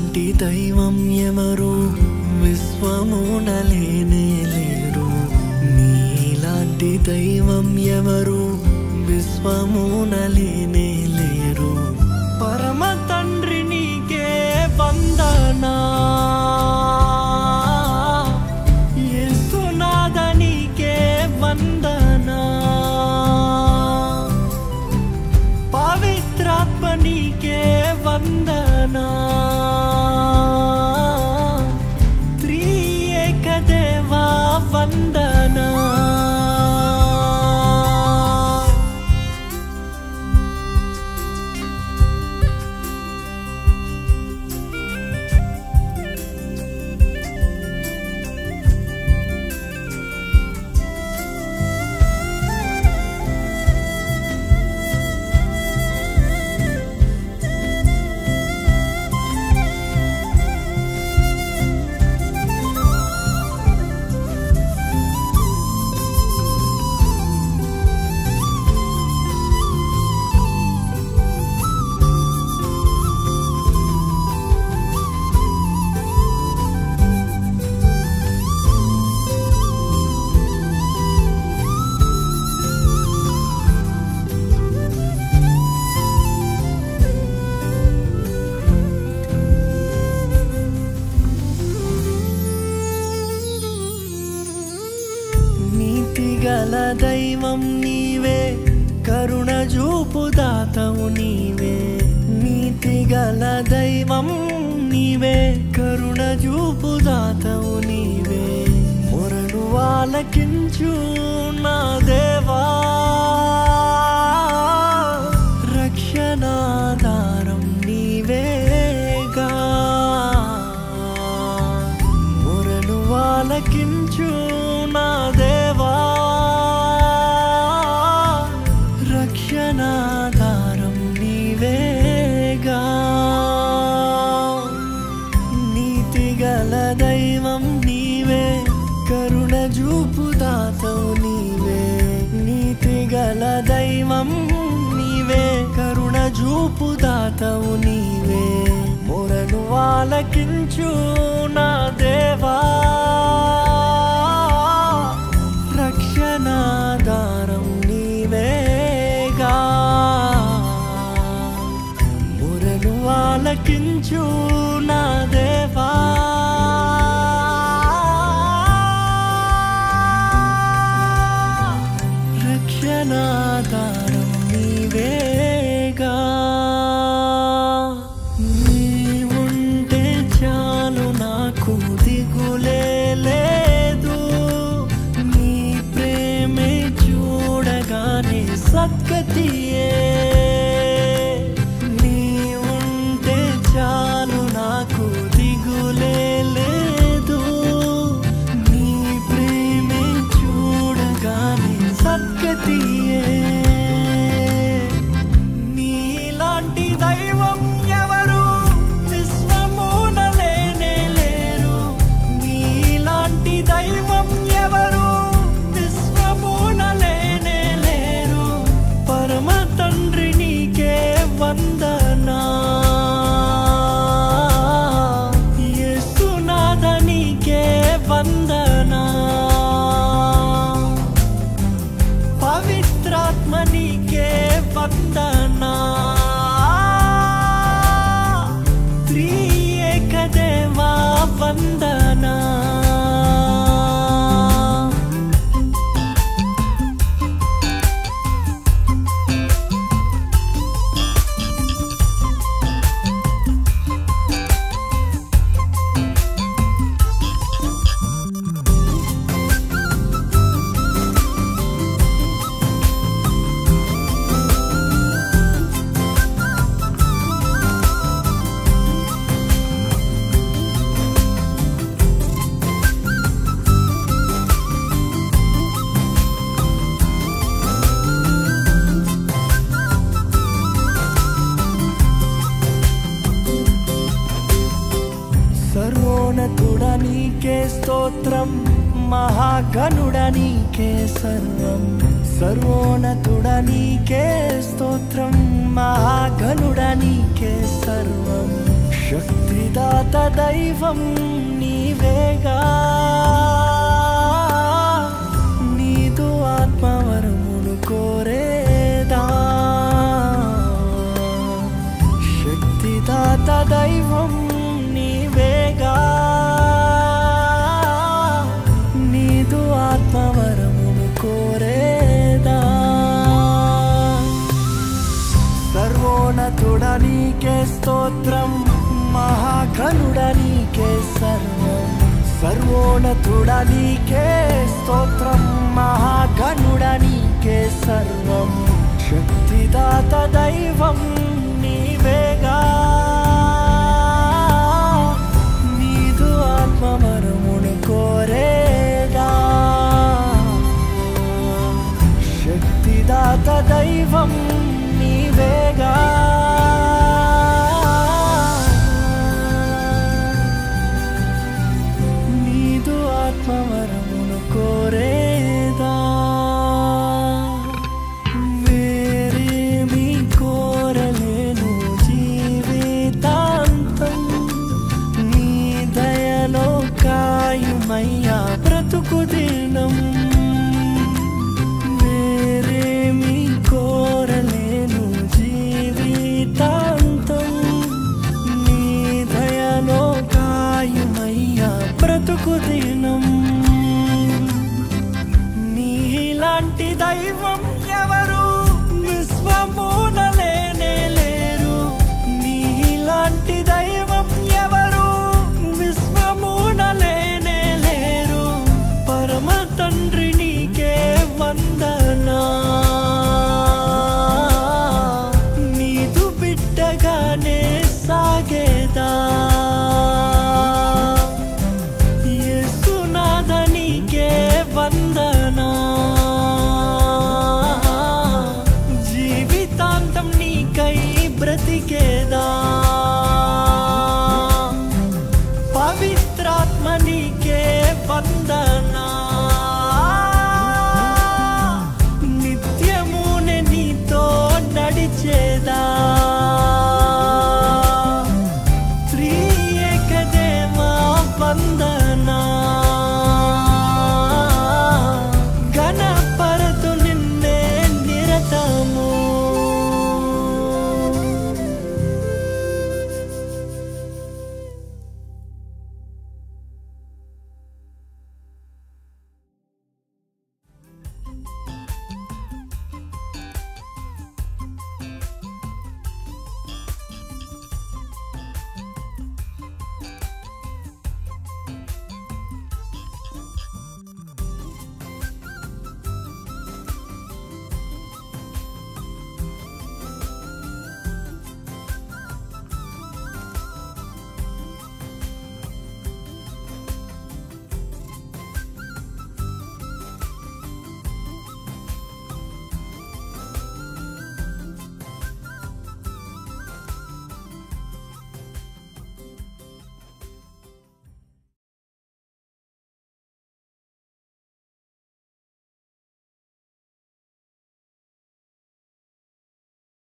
నీలాంటి దైవం ఎవరు విశ్వమున లేనే లేరు నీలాంటి దైవం ఎవరు విశ్వమున లేనే లేరు పరమ తండ్రి నీకే వందనా యేసునాథ నీకే వందనా పవిత్రాత్మ నీకే వందనా త్రియేక దేవా వందనా నీతిగల దైవం నీవే కరుణ చూపు దాతవు నీవే నీతిగల దైవం నీవే కరుణ చూపు దాతవు నీవే మొరను వాళ్ళకించు నా దేవా రక్షణాధారం నీవేగా మొరను వాళ్ళకించు నా దేవా రక్షణాధారం నీవేగా నీతిగల దైవం నీవే కరుణ చూపు దాతవు నీవే నీతిగల దైవం నీవే కరుణ చూపు దాతవు నీవే మొరను వాళ్ళకించు నా దేవా రక్షణాధారం నీవేగా మొరను వాళ్ళకించు నా దేవా రక్షణాధారం నీవేగా నీవుంటే చాలు నాకు దిగులే లేదు నీ ప్రేమే చూడగానే సత్కతియే నీవుంటే చాలు నాకు దిగులే లేదు నీ ప్రేమే చూడగానే సత్కతియే నీలాంటి దైవం ఎవరు విశ్వమున లేనే లేరు నీలాంటి దైవం ఎవరు విశ్వమున లేనే లేరు పరమ తండ్రి నీకే వందనా యేసునాథ నీకే వందనా పవిత్రాత్మ నీకే వందనా త్రియేక దేవా వందనా సర్వోన్నతుడ నీకే స్తోత్రం మహాగణుడ నీకే సర్వం సర్వోన్నతుడ నీకే స్తోత్రం మహాగణుడ నీకే సర్వం శక్తిదాత దైవం నీవేగా నీదు ఆత్మవరమును కోరేదా శక్తిదాత దైవం నీవేగా నీదు ఆత్మవరమును కోరేదా సర్వోన్నతుడ నీకే స్తోత్రం మహాఘనుడ నీకే సర్వం సర్వోన్నతుడ నీకే స్తోత్రం మహాఘనుడ నీకే సర్వం శక్తిదాత దైవం నీవేగా నీదు ఆత్మవరమును కోరేదా శక్తిదాత దైవం నీవేగా నీదు ఆత్మవరమును కోరేదా వేరేమి కోరలేను జీవితాంతం నీ దయలో కాయుమయ్యా బ్రతుకు దినం వేరేమి కోరలేను జీవితాంతం నీ దయలో కాయుమయ్యా బ్రతుకు దినం నీలాంటి దైవం ఎవరు విశ్వమున లేనే లేరు నీలాంటి దైవం ఎవరు విశ్వమున లేనే లేరు పరమ తండ్రి నీకే వందనా నీదు బిడ్డగానే సాగేదా యేసునాథ నీకే వందనా జీవితాంతం నీకై బ్రతికేదా పవిత్రాత్మ నీకే వందనా నిత్యమునే నీతో నడిచేదా